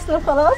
اصلا خلاص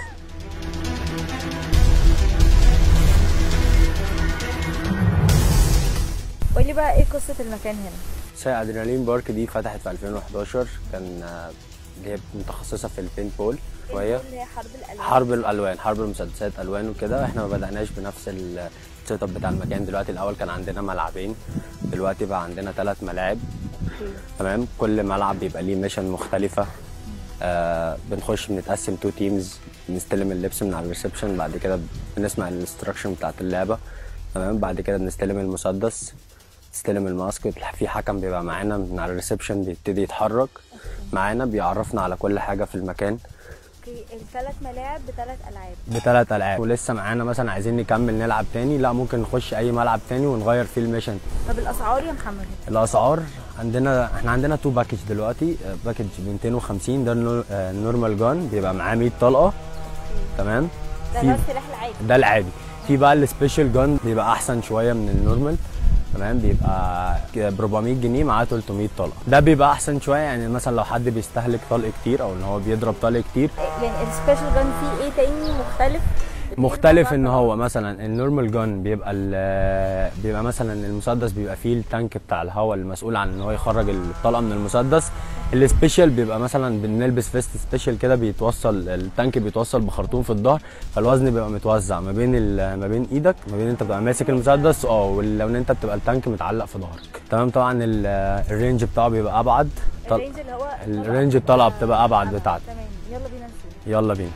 قولي بقى ايه قصة المكان هنا ساي ادرينالين بارك دي فتحت في 2011 كان آه، اللي هي متخصصه في البين بول شويه اللي هي حرب الالوان حرب الالوان حرب المسدسات الوان وكده احنا ما بدأناش بنفس السيت اب بتاع المكان دلوقتي الاول كان عندنا ملعبين دلوقتي بقى عندنا ثلاث ملاعب تمام كل ملعب بيبقى ليه ميشن مختلفه آه بنخش بنتقسم تو تيمز بنستلم اللبس من على الريسبشن بعد كده بنسمع الانستراكشن بتاعت اللعبه تمام بعد كده بنستلم المسدس نستلم الماسك في حكم بيبقى معانا من على الريسبشن بيبتدي يتحرك معانا بيعرفنا على كل حاجه في المكان اوكي الثلاث ملاعب بثلاث العاب بثلاث العاب ولسه معانا مثلا عايزين نكمل نلعب تاني لا ممكن نخش اي ملعب تاني ونغير فيه الميشن طب الاسعار يا محمد الاسعار عندنا احنا عندنا تو باكج دلوقتي آه، باكج ب 250 ده النور- آه، النورمال جان بيبقى معاه 100 طلقه تمام ده في ده السلاح العادي ده العادي في بقى السبيشال جان بيبقى احسن شويه من النورمال تمام بيبقى ب 400 جنيه معاه 300 طلقه ده بيبقى احسن شويه يعني مثلا لو حد بيستهلك طلق كتير او ان هو بيضرب طلق كتير يعني السبيشال جان فيه ايه تاني مختلف مختلف ان هو مثلا النورمال جان بيبقى ال- بيبقى مثلا المسدس بيبقى فيه التانك بتاع الهواء المسؤول عن ان هو يخرج الطلقه من المسدس السبيشال بيبقى مثلا بنلبس فيست سبيشال كده بيتوصل التانك بيتوصل بخرطوم في الظهر فالوزن بيبقى متوزع ما بين ال- ما بين ايدك ما بين انت بتبقى ماسك المسدس اه ولو ان انت بتبقى التانك متعلق في ظهرك تمام طبعا ال- الرينج بتاعه بيبقى ابعد طل- الرينج اللي هو الرينج الطلقه بتبقى ابعد بتاعته تمام يلا بينا نشوف يلا بينا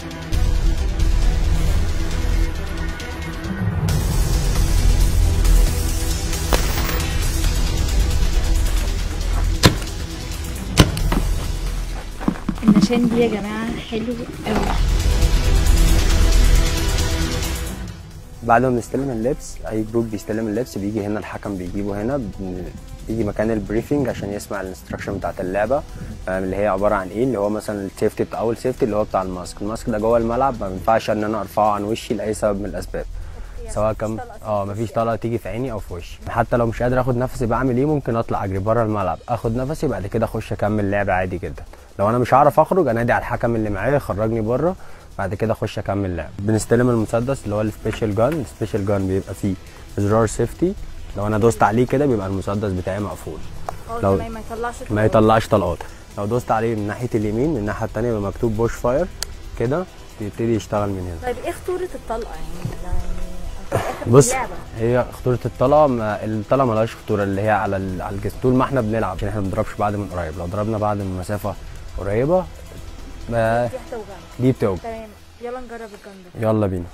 النشان دي يا جماعه حلو قوي بعد ما بنستلم اللبس اي جروب بيستلم اللبس بيجي هنا الحكم بيجيبه هنا بن- بيجي مكان البريفنج عشان يسمع الانستراكشن بتاعت اللعبه فاهم اللي هي عباره عن ايه اللي هو مثلا السيفتي بتاع اول سيفتي اللي هو بتاع الماسك الماسك ده جوه الملعب ما ينفعش ان انا ارفعه عن وشي لاي سبب من الاسباب سواء كان اه مفيش طلقه تيجي في عيني او في وشي حتى لو مش قادر اخد نفسي بعمل ايه ممكن اطلع اجري بره الملعب اخد نفسي بعد كده اخش اكمل لعب عادي جدا لو انا مش هعرف اخرج انادي على الحكم اللي معايا يخرجني بره بعد كده اخش اكمل لعب بنستلم المسدس اللي هو السبيشال جان السبيشال جان بيبقى فيه زرار سيفتي لو انا دوست عليه كده بيبقى المسدس بتاعي مقفول اه لو- تمام ما يطلعش ما طلقات. يطلعش طلقات لو دوست عليه من ناحيه اليمين من الناحيه الثانيه يبقى مكتوب بوش فاير كده بيبتدي يشتغل من هنا طيب ايه خطوره الطلقه يعني يعني في الآخر بص لعبة. هي خطوره الطلقه ما الطلقه ملهاش خطوره اللي هي على ال- على الجسم طول ما احنا بنلعب عشان احنا ما بنضربش بعد من قريب لو ضربنا بعد من مسافه قريبه ما دي هتوجعنا دي بتوجع تمام يلا نجرب الجن ده يلا بينا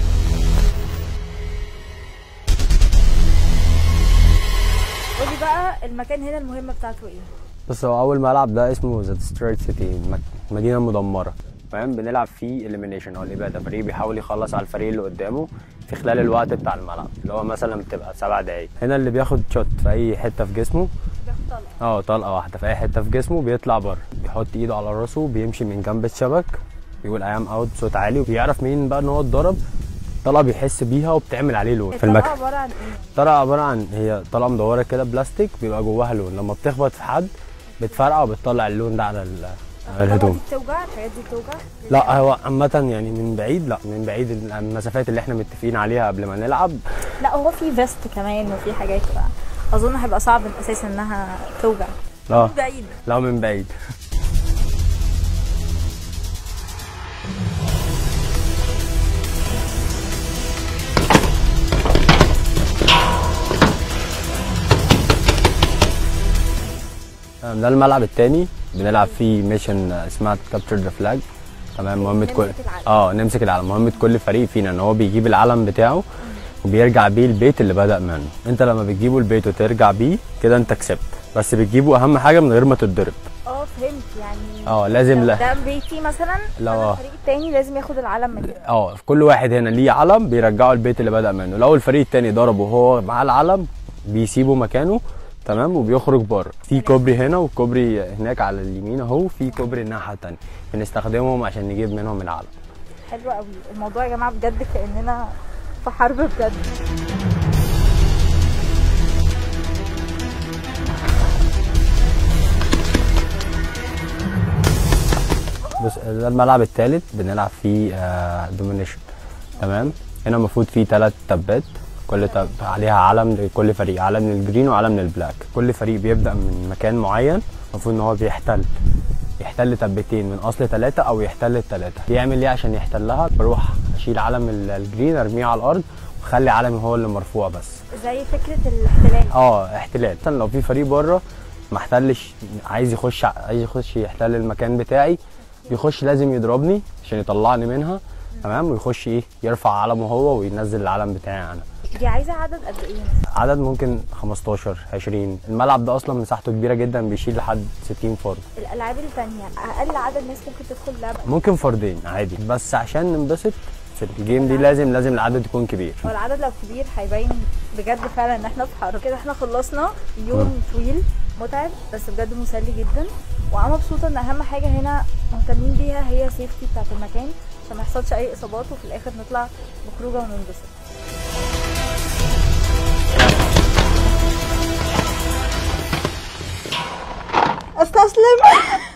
قولي بقى المكان هنا المهمه بتاعته ايه بص هو اول ملعب ده اسمه ذا ديسترويد سيتي المدينه المدمره فاهم بنلعب فيه اليمينيشن او الاباده فريق بيحاول يخلص على الفريق اللي قدامه في خلال الوقت بتاع الملعب اللي هو مثلا بتبقى سبع دقايق هنا اللي بياخد شوت في اي حته في جسمه بياخد طلقه اه طلقه واحده في اي حته في جسمه بيطلع بره بيحط ايده على راسه بيمشي من جنب الشبك بيقول ايام اوت بصوت عالي وبيعرف مين بقى ان هو اتضرب طلقه بيحس بيها وبتعمل عليه لون في الطلقه المكان عباره عن ايه طلقه عباره عن هي طلقه مدوره كده بلاستيك بيبقى جواها لون لما بتخبط في حد بتفرقع وبتطلع اللون ده على ال- على الهدوم الطلقة دي بتوجع الحاجات دي بتوجع لا هو عامة يعني من بعيد لا من بعيد المسافات اللي احنا متفقين عليها قبل ما نلعب لا هو في فيست كمان وفي حاجات بقى اظن هيبقى صعب اساسا انها توجع اه بعيد لا من بعيد تمام، ده الملعب التاني بنلعب فيه ميشن اسمها كابتشر ذا فلاج تمام مهمة كل نمسك العلم. اه نمسك العلم مهمة كل فريق فينا ان هو بيجيب العلم بتاعه وبيرجع بيه البيت اللي بدأ منه انت لما بتجيبه البيت وترجع بيه كده انت كسبت بس بتجيبه اهم حاجة من غير ما تتضرب اه فهمت يعني اه لازم لو لا ده بيتي مثلا لو أنا اه. الفريق التاني لازم ياخد العلم من هنا اه كل واحد هنا ليه علم بيرجعه البيت اللي بدأ منه لو الفريق التاني ضربه وهو معاه العلم بيسيبه مكانه تمام وبيخرج بره في كوبري هنا وكوبري هناك على اليمين اهو في كوبري الناحيه التانيه بنستخدمهم عشان نجيب منهم العلم حلو قوي الموضوع يا جماعه بجد كاننا في حرب بجد بص ده الملعب الثالث بنلعب فيه دومينيشن تمام هنا المفروض فيه ثلاث تبات كل تب عليها علم لكل فريق علم للجرين وعلم للبلاك كل فريق بيبدا من مكان معين المفروض ان هو بيحتل يحتل تبتين من اصل ثلاثه او يحتل الثلاثه بيعمل ايه عشان يحتلها بروح اشيل علم ال- الجرين ارميه على الارض واخلي علمي هو اللي مرفوع بس زي فكره الاحتلال اه احتلال مثلا لو في فريق بره ما احتلش عايز يخش عايز يخش يحتل المكان بتاعي بيخش لازم يضربني عشان يطلعني منها تمام ويخش ايه يرفع علمه هو وينزل العلم بتاعي انا دي عايزه عدد قد ايه مثلا عدد ممكن 15 20 الملعب ده اصلا مساحته كبيره جدا بيشيل لحد 60 فرد الالعاب التانية اقل عدد ناس ممكن تدخل اللعبه ممكن فردين عادي بس عشان ننبسط في الجيم دي لازم لازم العدد يكون كبير هو العدد لو كبير هيبين بجد فعلا ان احنا في حر كده احنا خلصنا يوم طويل متعب بس بجد مسلي جدا وانا مبسوطه ان اهم حاجه هنا مهتمين بيها هي سيفتي بتاعت المكان عشان ما يحصلش اي اصابات وفي الاخر نطلع بخروجه وننبسط استسلم